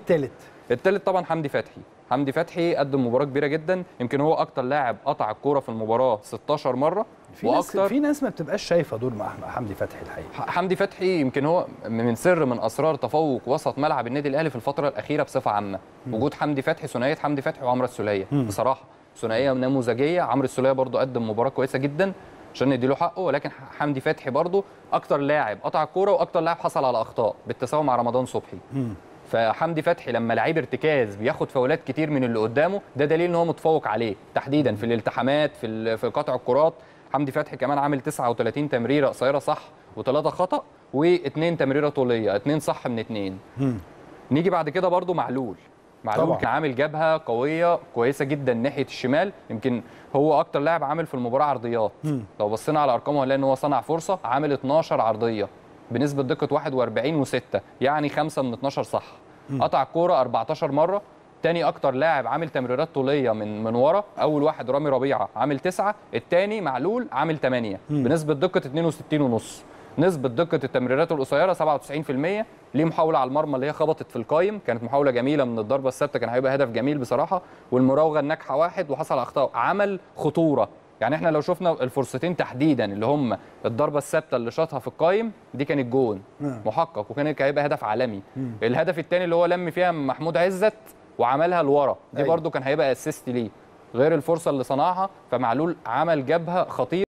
الثالث التالت طبعا حمدي فتحي حمدي فتحي قدم مباراه كبيره جدا يمكن هو اكتر لاعب قطع الكوره في المباراه 16 مره في ناس في ناس ما بتبقاش شايفه دور مع حمدي فتحي الحقيقه ح- حمدي فتحي يمكن هو من سر من اسرار تفوق وسط ملعب النادي الاهلي في الفتره الاخيره بصفه عامه وجود حمدي فتحي ثنائيه حمدي فتحي وعمرو السوليه بصراحه ثنائيه نموذجيه عمرو السوليه برضو قدم مباراه كويسه جدا عشان نديله حقه ولكن ح- حمدي فتحي برضو اكتر لاعب قطع الكوره واكتر لاعب حصل على اخطاء بالتساوي مع رمضان صبحي فحمدي فتحي لما لعيب ارتكاز بياخد فاولات كتير من اللي قدامه ده دليل ان هو متفوق عليه تحديدا في الالتحامات في ال- في قطع الكرات حمدي فتحي كمان عامل 39 تمريره قصيره صح وثلاثه خطا واثنين تمريره طوليه اثنين صح من اثنين نيجي بعد كده برضو معلول معلول طبعاً. كان عامل جبهه قويه كويسه جدا ناحيه الشمال يمكن هو اكتر لاعب عامل في المباراه عرضيات لو بصينا على ارقامه هنلاقي ان هو صنع فرصه عامل 12 عرضيه بنسبه دقه 41 و6 يعني 5 من 12 صح قطع الكوره 14 مره تاني اكتر لاعب عامل تمريرات طوليه من من ورا اول واحد رامي ربيعه عامل 9 التاني معلول عامل 8 بنسبه دقه 62 ونص نسبة دقة التمريرات القصيرة 97% ليه محاولة على المرمى اللي هي خبطت في القايم كانت محاولة جميلة من الضربة الثابتة كان هيبقى هدف جميل بصراحة والمراوغة الناجحة واحد وحصل أخطاء عمل خطورة يعني احنا لو شفنا الفرصتين تحديدا اللي هم الضربة الثابتة اللي شاطها في القايم دي كانت جون نعم. محقق وكان هيبقى هدف عالمي الهدف الثاني اللي هو لم فيها محمود عزت وعملها لورا دي أيوة. برده كان هيبقى اسيست ليه غير الفرصة اللي صنعها فمعلول عمل جبهة خطيرة